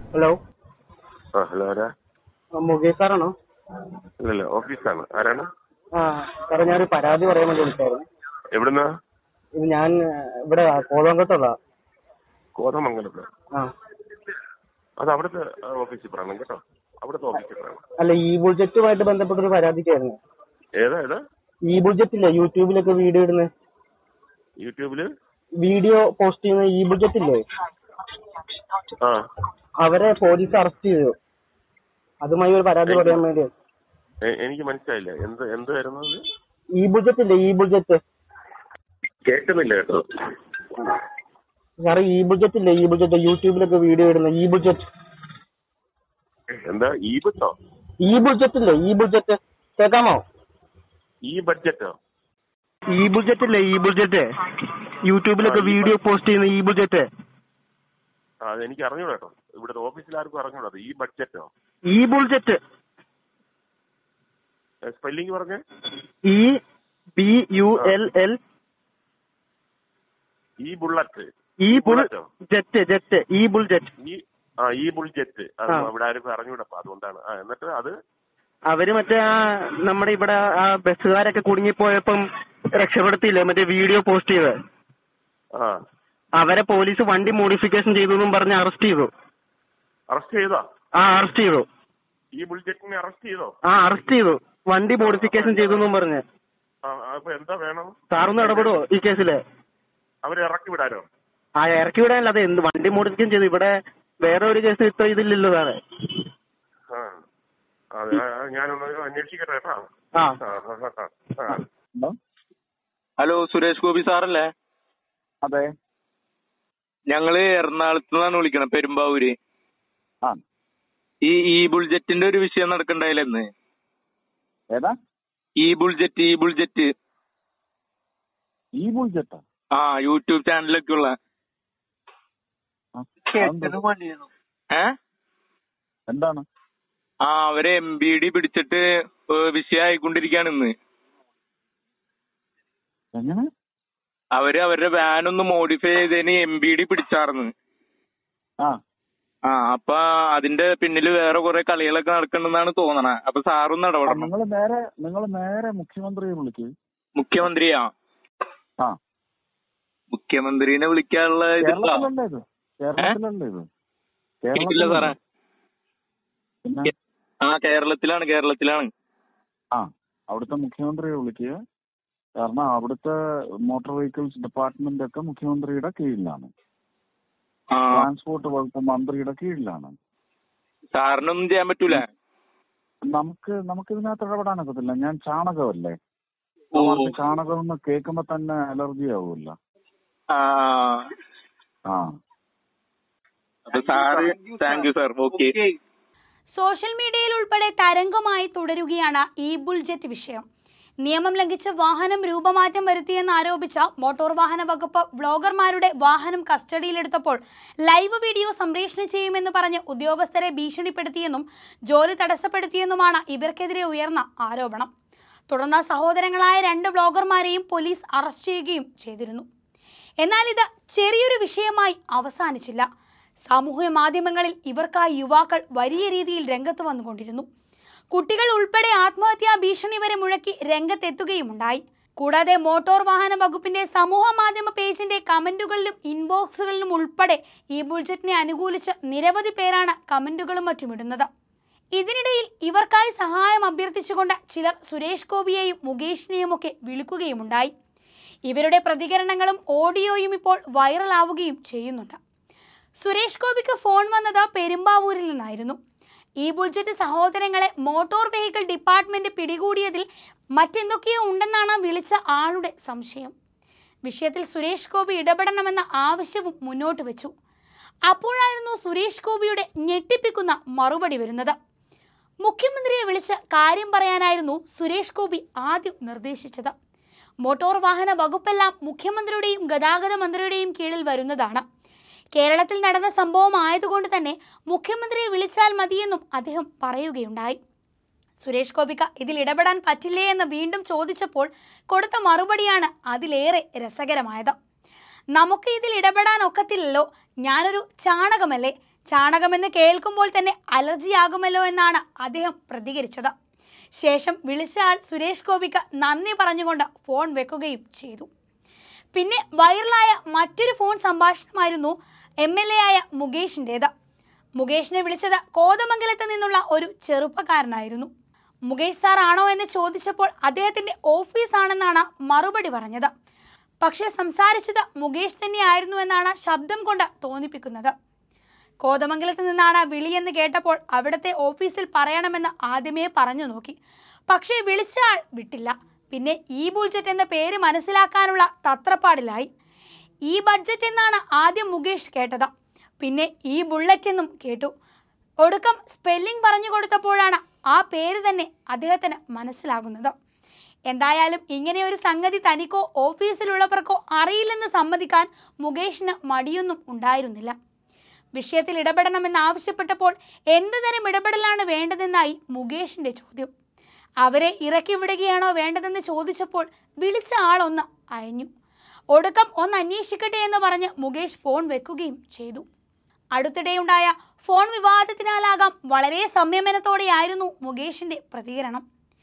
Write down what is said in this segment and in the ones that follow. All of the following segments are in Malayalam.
ഹലോ ആ ഹലോ ആരാ ആ, മുകേഷ് സാറാണോ ഇല്ലല്ല ഓഫീസാണ് ആരാണ് ആ സാറേ ഞാനൊരു പരാതി പറയാൻ വേണ്ടി വിളിച്ചായിരുന്നു എവിടുന്നാ ഇത് ഞാൻ ആ, ഇവിടെ കോതമംഗലത്തുള്ള കോതമംഗലത്ത് ആ അത് അവിടുത്തെ ആ, ഓഫീസിൽ പറയണം കേട്ടോ അവിടുത്തെ ഓഫീസിൽ പറയണം അല്ല ഈ ബുൾജറ്റുമായിട്ട് ബന്ധപ്പെട്ടൊരു പരാതിക്കായിരുന്നു ഏതാ ഏതാ ഈ ബുൾജറ്റ് ഇല്ലേ യൂട്യൂബിലൊക്കെ വീഡിയോ ഇടുന്ന യൂട്യൂബില് വീഡിയോ പോസ്റ്റ് ചെയ്യുന്ന ഈ ബുൾജറ്റ് ഇല്ലേ ആ അവരെ പോലീസ് അറസ്റ്റ് ചെയ്തു അതുമായി ഒരു പരാതി പറയാൻ വേണ്ടി എ- എനിക്ക് മനസ്സിലായില്ല എന്ത് എന്തായിരുന്നു അത് ഈ ബുൾജറ്റ് ഇല്ലേ ഈ ബുൾജറ്റ് കേൾക്കുന്നില്ല കേട്ടോ സാറേ ഈ ബുൾജറ്റ് ഇല്ലേ ഈ ബുൾജറ്റ് യൂട്യൂബിലൊക്കെ വീഡിയോ ഇടുന്ന ഈ ബുൾജറ്റ് എന്താ ഈ ബുദ്ധോ ഈ ബുൾജറ്റ് ഇല്ലേ ഈ ബുൾജറ്റ് കേൾക്കാമോ ഈ ബഡ്ജറ്റോ ഈ ബുൾജറ്റ് ഇല്ലേ ഈ ബുൾജറ്റ് യൂട്യൂബിലൊക്കെ ആ, ഈ വീഡിയോ പോസ്റ്റ് ചെയ്യുന്ന ഈ ബുൾജറ്റ് ആ അത് എനിക്ക് അറിഞ്ഞൂടാ കേട്ടോ ഇവിടുത്തെ ഓഫീസിൽ ആർക്കും അറിഞ്ഞൂടാ അത് ഈ ബഡ്ജറ്റോ ഈ ബുൾജറ്റ് സ്പെല്ലിംഗ് പറഞ്ഞേ E B U L L ഈ ബുള്ളറ്റ് ഈ ബുൾ ബുള്ളറ്റോ ജെറ്റ് ജെറ്റ് ഈ ബുൾജറ്റ് ഈ ആ ഈ ബുൾജെറ്റ് അത് ആ. ഇവിടെ ആർക്കും അറിഞ്ഞൂടാ അപ്പൊ അതുകൊണ്ടാണ് ആ എന്നിട്ട് അത് അവര് മറ്റേ ആ നമ്മുടെ ഇവിടെ ആ ബസ്സുകാരൊക്കെ കുടുങ്ങിപ്പോയപ്പം രക്ഷപ്പെടുത്തിയില്ലേ മറ്റേ വീഡിയോ പോസ്റ്റ് ചെയ്ത് ആ അവരെ പോലീസ് വണ്ടി മോഡിഫിക്കേഷൻ ചെയ്തു എന്നും പറഞ്ഞ് അറസ്റ്റ് ചെയ്തു അറസ്റ്റ് ചെയ്തോ ആ അറസ്റ്റ് ചെയ്തു ഈ ബുൾജെറ്റിനെ അറസ്റ്റ് ചെയ്തോ ആ അറസ്റ്റ് ചെയ്തു വണ്ടി മോഡിഫിക്കേഷൻ ചെയ്തു എന്നും പറഞ്ഞ് ആ അപ്പൊ എന്താ വേണം സാറൊന്ന് ഇടപെടുവോ ഈ കേസില് അവരെ ഇറക്കി വിടാനോ ആ ഇറക്കി വിടാനല്ല അത് എന്ത് വണ്ടി മോഡിഫിക്കേഷൻ ചെയ്തു ഇവിടെ വേറെ ഒരു കേസ് ഇത്ര ഇതില്ലല്ലോ സാറേ ആ അത് ആ, ഞാനൊന്ന് അന്വേഷിക്കട്ടെ കേട്ടോ ആ ആ, ആ, ആ, ആ. ഹലോ ഹലോ സുരേഷ് ഗോപി സാറല്ലേ അതെ ഞങ്ങള് എറണാകുളത്ത് നിന്നാണ് വിളിക്കണത് പെരുമ്പാവൂര് ആ ഈ ഈ ബുൾജെറ്റിന്റെ ഒരു വിഷയം നടക്കണ്ടായില്ലെന്ന് ഏതാ ഈ ബുൾജെറ്റ് ഈ ബുൾജെറ്റ് ഈ ബുൾജറ്റാ ആ യൂട്യൂബ് ചാനലൊക്കെ ഉള്ള ആ, അതെന്താ? ഏ എന്താണ് ആ അവരെ എം ബി ഡി പിടിച്ചിട്ട് ഏഹ് വിഷയമായിക്കൊണ്ടിരിക്കുകയാണ് ഇന്ന് എങ്ങനെ അവര് അവരുടെ വാൻ ഒന്ന് മോഡിഫൈ ചെയ്തതിന് എം ബി ഡി പിടിച്ചാർന്ന് ആ ആ അപ്പൊ അതിന്റെ പിന്നില് വേറെ കുറെ കളികളൊക്കെ നടക്കണ്ടെന്നാണ് തോന്നണേ അപ്പൊ സാറൊന്ന് ഇടപെടണം നിങ്ങൾ നേരെ നിങ്ങൾ നേരെ മുഖ്യമന്ത്രിയെ വിളിക്ക് മുഖ്യമന്ത്രിയാ ആ മുഖ്യമന്ത്രിനെ വിളിക്കാനുള്ള ഇതില്ല കേരളത്തിലല്ലേ ഇത് കേരളത്തിലല്ലേ ഇത് കേട്ടില്ല സാറേ പിന്നെ ആ കേരളത്തിലാണ് കേരളത്തിലാണ് ആ അവിടുത്തെ മുഖ്യമന്ത്രിയെ വിളിക്കുക കാരണം അവിടുത്തെ മോട്ടോർ വെഹിക്കിൾസ് ഡിപ്പാർട്ട്മെന്റ് ഒക്കെ മുഖ്യമന്ത്രിയുടെ കീഴിലാണ് ആ ട്രാൻസ്പോർട്ട് വകുപ്പ് മന്ത്രിയുടെ കീഴിലാണ് സാറിനൊന്നും ചെയ്യാൻ പറ്റൂല നമുക്ക് നമുക്ക് ഇതിനകത്ത് ഇടപെടാനൊക്കത്തില്ല ഞാൻ ചാണകമല്ലേ ഓ നമുക്ക് ചാണകം എന്ന് കേൾക്കുമ്പോ തന്നെ അലർജി ആവുമല്ലോ ആ ആ അപ്പൊ sir thank you sir okay social മീഡിയയിൽ ഉൾപ്പെടെ തരംഗമായി തുടരുകയാണ് ഈ ബുൾജറ്റ് വിഷയം നിയമം ലംഘിച്ച് വാഹനം രൂപമാറ്റം വരുത്തിയെന്ന് ആരോപിച്ച മോട്ടോർ വാഹന വകുപ്പ് വ്ളോഗർമാരുടെ വാഹനം കസ്റ്റഡിയിലെടുത്തപ്പോൾ ലൈവ് വീഡിയോ സംപ്രേഷണം ചെയ്യുമെന്ന് പറഞ്ഞ് ഉദ്യോഗസ്ഥരെ ഭീഷണിപ്പെടുത്തിയെന്നും ജോലി തടസ്സപ്പെടുത്തിയെന്നുമാണ് ഇവർക്കെതിരെ ഉയർന്ന ആരോപണം തുടർന്ന് സഹോദരങ്ങളായ രണ്ട് വ്ളോഗർമാരെയും പോലീസ് അറസ്റ്റ് ചെയ്യുകയും ചെയ്തിരുന്നു എന്നാൽ ഇത് ചെറിയൊരു വിഷയമായി അവസാനിച്ചില്ല സാമൂഹ്യ മാധ്യമങ്ങളിൽ ഇവർക്കായി യുവാക്കൾ വലിയ രീതിയിൽ രംഗത്ത് വന്നുകൊണ്ടിരുന്നു കുട്ടികൾ ഉൾപ്പെടെ ആത്മഹത്യാ ഭീഷണി വരെ മുഴക്കി രംഗത്തെത്തുകയുമുണ്ടായി കൂടാതെ മോട്ടോർ വാഹന വകുപ്പിന്റെ സമൂഹ മാധ്യമ പേജിന്റെ കമന്റുകളിലും ഇൻബോക്സുകളിലും ഉൾപ്പെടെ ഈ ബുൾജറ്റിനെ അനുകൂലിച്ച് നിരവധി പേരാണ് കമന്റുകളും മറ്റും ഇടുന്നത് ഇതിനിടയിൽ ഇവർക്കായി സഹായം അഭ്യർത്ഥിച്ചുകൊണ്ട് ചിലർ സുരേഷ് ഗോപിയെയും മുകേഷിനെയും ഒക്കെ വിളിക്കുകയുമുണ്ടായി ഇവരുടെ പ്രതികരണങ്ങളും ഓഡിയോയും ഇപ്പോൾ വൈറലാവുകയും ചെയ്യുന്നുണ്ട് സുരേഷ് ഗോപിക്ക് ഫോൺ വന്നത് പെരുമ്പാവൂരിൽ നിന്നായിരുന്നു ഈ ബുൾജറ്റ് സഹോദരങ്ങളെ മോട്ടോർ വെഹിക്കിൾ ഡിപ്പാർട്ട്മെന്റ് പിടികൂടിയതിൽ മറ്റെന്തൊക്കെയോ ഉണ്ടെന്നാണ് വിളിച്ച ആളുടെ സംശയം വിഷയത്തിൽ സുരേഷ് ഗോപി ഇടപെടണമെന്ന ആവശ്യവും മുന്നോട്ട് വെച്ചു അപ്പോഴായിരുന്നു സുരേഷ് ഗോപിയുടെ ഞെട്ടിപ്പിക്കുന്ന മറുപടി വരുന്നത് മുഖ്യമന്ത്രിയെ വിളിച്ച് കാര്യം പറയാനായിരുന്നു സുരേഷ് ഗോപി ആദ്യം നിർദ്ദേശിച്ചത് മോട്ടോർ വാഹന വകുപ്പെല്ലാം മുഖ്യമന്ത്രിയുടെയും ഗതാഗത മന്ത്രിയുടെയും കീഴിൽ വരുന്നതാണ് കേരളത്തിൽ നടന്ന സംഭവം ആയതുകൊണ്ട് തന്നെ മുഖ്യമന്ത്രിയെ വിളിച്ചാൽ മതിയെന്നും അദ്ദേഹം പറയുകയുണ്ടായി സുരേഷ് ഗോപിക്ക് ഇതിൽ ഇടപെടാൻ പറ്റില്ലേ എന്ന് വീണ്ടും ചോദിച്ചപ്പോൾ കൊടുത്ത മറുപടിയാണ് അതിലേറെ രസകരമായത് നമുക്ക് ഇതിൽ ഇടപെടാൻ ഒക്കത്തില്ലല്ലോ ഞാനൊരു ചാണകമല്ലേ ചാണകമെന്ന് കേൾക്കുമ്പോൾ തന്നെ അലർജിയാകുമല്ലോ എന്നാണ് അദ്ദേഹം പ്രതികരിച്ചത് ശേഷം വിളിച്ച ആൾ സുരേഷ് ഗോപിക്ക് നന്ദി പറഞ്ഞുകൊണ്ട് ഫോൺ വെക്കുകയും ചെയ്തു പിന്നെ വൈറലായ മറ്റൊരു ഫോൺ സംഭാഷണമായിരുന്നു എം എൽ എ ആയ മുകേഷിൻ്റേത് മുകേഷിനെ വിളിച്ചത് കോതമംഗലത്ത് നിന്നുള്ള ഒരു ചെറുപ്പക്കാരനായിരുന്നു മുകേഷ് സാർ ആണോ എന്ന് ചോദിച്ചപ്പോൾ അദ്ദേഹത്തിൻ്റെ ഓഫീസാണെന്നാണ് മറുപടി പറഞ്ഞത് പക്ഷേ സംസാരിച്ചത് മുകേഷ് തന്നെയായിരുന്നു എന്നാണ് ശബ്ദം കൊണ്ട് തോന്നിപ്പിക്കുന്നത് കോതമംഗലത്ത് നിന്നാണ് വിളിയെന്ന് കേട്ടപ്പോൾ അവിടുത്തെ ഓഫീസിൽ പറയണമെന്ന് ആദ്യമേ പറഞ്ഞു നോക്കി പക്ഷേ വിളിച്ച ആൾ വിട്ടില്ല പിന്നെ ഈ ബുൾജറ്റ് എന്ന പേര് മനസ്സിലാക്കാനുള്ള തത്രപ്പാടിലായി ഈ ബഡ്ജറ്റ് എന്നാണ് ആദ്യം മുകേഷ് കേട്ടത് പിന്നെ ഈ ബുള്ളറ്റ് എന്നും കേട്ടു ഒടുക്കം സ്പെല്ലിംഗ് പറഞ്ഞു കൊടുത്തപ്പോഴാണ് ആ പേര് തന്നെ അദ്ദേഹത്തിന് മനസ്സിലാകുന്നത് എന്തായാലും ഇങ്ങനെ ഒരു സംഗതി തനിക്കോ ഓഫീസിലുള്ളവർക്കോ അറിയില്ലെന്ന് സമ്മതിക്കാൻ മുകേഷിന് മടിയൊന്നും ഉണ്ടായിരുന്നില്ല വിഷയത്തിൽ ഇടപെടണമെന്ന് ആവശ്യപ്പെട്ടപ്പോൾ എന്ത് തരം ഇടപെടലാണ് വേണ്ടതെന്നായി മുകേഷിന്റെ ചോദ്യം അവരെ ഇറക്കി വിടുകയാണോ വേണ്ടതെന്ന് ചോദിച്ചപ്പോൾ വിളിച്ച ആളൊന്ന് അയഞ്ഞു ഒടുക്കം ഒന്ന് അന്വേഷിക്കട്ടെ എന്ന് പറഞ്ഞ് മുകേഷ് ഫോൺ വെക്കുകയും ചെയ്തു അടുത്തിടെയുണ്ടായ ഫോൺ വിവാദത്തിനാലാകാം വളരെ സംയമനത്തോടെയായിരുന്നു മുകേഷിന്റെ പ്രതികരണം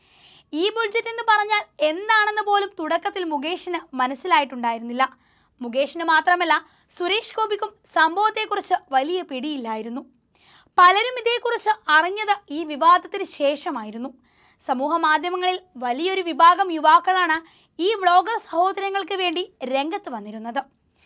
ഈ ബുൾജറ്റ് എന്ന് പറഞ്ഞാൽ എന്താണെന്ന് പോലും തുടക്കത്തിൽ മുകേഷിന് മനസ്സിലായിട്ടുണ്ടായിരുന്നില്ല മുകേഷിന് മാത്രമല്ല സുരേഷ് ഗോപിക്കും സംഭവത്തെക്കുറിച്ച് വലിയ പിടിയില്ലായിരുന്നു പലരും ഇതേക്കുറിച്ച് അറിഞ്ഞത് ഈ വിവാദത്തിന് ശേഷമായിരുന്നു സമൂഹ മാധ്യമങ്ങളിൽ വലിയൊരു വിഭാഗം യുവാക്കളാണ് ഈ വ്ളോഗർ സഹോദരങ്ങൾക്ക് വേണ്ടി രംഗത്ത് വന്നിരുന്നത്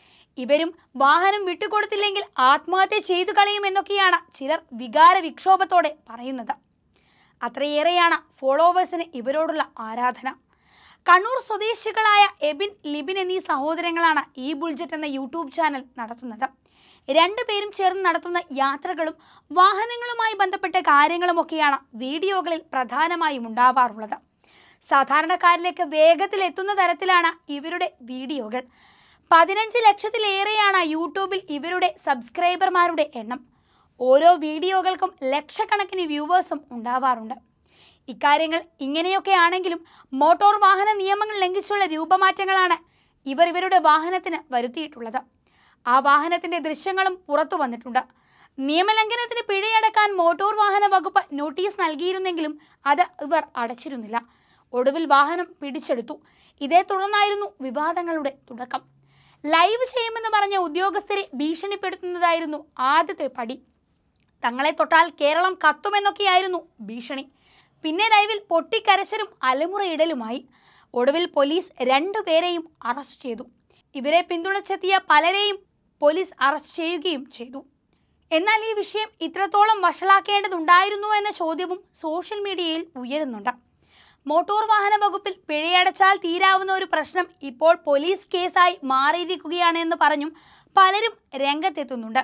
ഇവരും വാഹനം വിട്ടുകൊടുത്തില്ലെങ്കിൽ ആത്മഹത്യ ചെയ്തു കളയുമെന്നൊക്കെയാണ് ചിലർ വികാര വിക്ഷോഭത്തോടെ പറയുന്നത് അത്രയേറെയാണ് ഫോളോവേഴ്സിന് ഇവരോടുള്ള ആരാധന കണ്ണൂർ സ്വദേശികളായ എബിൻ ലിബിൻ എന്നീ സഹോദരങ്ങളാണ് ഈ ബുൾജറ്റ് എന്ന യൂട്യൂബ് ചാനൽ നടത്തുന്നത് രണ്ടുപേരും ചേർന്ന് നടത്തുന്ന യാത്രകളും വാഹനങ്ങളുമായി ബന്ധപ്പെട്ട കാര്യങ്ങളുമൊക്കെയാണ് വീഡിയോകളിൽ പ്രധാനമായും ഉണ്ടാവാറുള്ളത് സാധാരണക്കാരിലേക്ക് വേഗത്തിൽ എത്തുന്ന തരത്തിലാണ് ഇവരുടെ വീഡിയോകൾ പതിനഞ്ച് ലക്ഷത്തിലേറെയാണ് യൂട്യൂബിൽ ഇവരുടെ സബ്സ്ക്രൈബർമാരുടെ എണ്ണം ഓരോ വീഡിയോകൾക്കും ലക്ഷക്കണക്കിന് വ്യൂവേഴ്സും ഉണ്ടാവാറുണ്ട് ഇക്കാര്യങ്ങൾ ഇങ്ങനെയൊക്കെ ആണെങ്കിലും മോട്ടോർ വാഹന നിയമങ്ങൾ ലംഘിച്ചുള്ള രൂപമാറ്റങ്ങളാണ് ഇവർ ഇവരുടെ വാഹനത്തിന് വരുത്തിയിട്ടുള്ളത് ആ വാഹനത്തിന്റെ ദൃശ്യങ്ങളും പുറത്തു വന്നിട്ടുണ്ട് നിയമലംഘനത്തിന് പിഴയടക്കാൻ മോട്ടോർ വാഹന വകുപ്പ് നോട്ടീസ് നൽകിയിരുന്നെങ്കിലും അത് ഇവർ അടച്ചിരുന്നില്ല ഒടുവിൽ വാഹനം പിടിച്ചെടുത്തു ഇതേ തുടർന്നായിരുന്നു വിവാദങ്ങളുടെ തുടക്കം ലൈവ് ചെയ്യുമെന്ന് പറഞ്ഞ ഉദ്യോഗസ്ഥരെ ഭീഷണിപ്പെടുത്തുന്നതായിരുന്നു ആദ്യത്തെ പടി തങ്ങളെ തൊട്ടാൽ കേരളം കത്തുമെന്നൊക്കെയായിരുന്നു ഭീഷണി പിന്നെ ലൈവിൽ പൊട്ടിക്കരച്ചിലും അലമുറയിടലുമായി ഒടുവിൽ പോലീസ് രണ്ടുപേരെയും അറസ്റ്റ് ചെയ്തു ഇവരെ പിന്തുണച്ചെത്തിയ പലരെയും പോലീസ് അറസ്റ്റ് ചെയ്യുകയും ചെയ്തു എന്നാൽ ഈ വിഷയം ഇത്രത്തോളം വഷളാക്കേണ്ടതുണ്ടായിരുന്നു എന്ന ചോദ്യവും സോഷ്യൽ മീഡിയയിൽ ഉയരുന്നുണ്ട് മോട്ടോർ വാഹന വകുപ്പിൽ പിഴയടച്ചാൽ തീരാവുന്ന ഒരു പ്രശ്നം ഇപ്പോൾ പോലീസ് കേസായി മാറിയിരിക്കുകയാണെന്ന് പറഞ്ഞും പലരും രംഗത്തെത്തുന്നുണ്ട്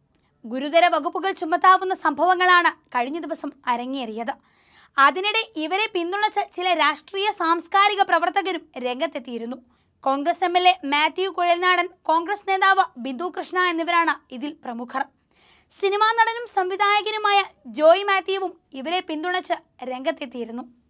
ഗുരുതര വകുപ്പുകൾ ചുമത്താവുന്ന സംഭവങ്ങളാണ് കഴിഞ്ഞ ദിവസം അരങ്ങേറിയത് അതിനിടെ ഇവരെ പിന്തുണച്ച ചില രാഷ്ട്രീയ സാംസ്കാരിക പ്രവർത്തകരും രംഗത്തെത്തിയിരുന്നു Congress M L A Mathew Kuzhalnadan Congress നേതാവ് ബിന്ദു കൃഷ്ണ എന്നിവരാണ് ഇതിൽ പ്രമുഖർ സിനിമാ നടനും സംവിധായകനുമായ ജോയ് മാത്യുവും ഇവരെ പിന്തുണച്ച് രംഗത്തെത്തിയിരുന്നു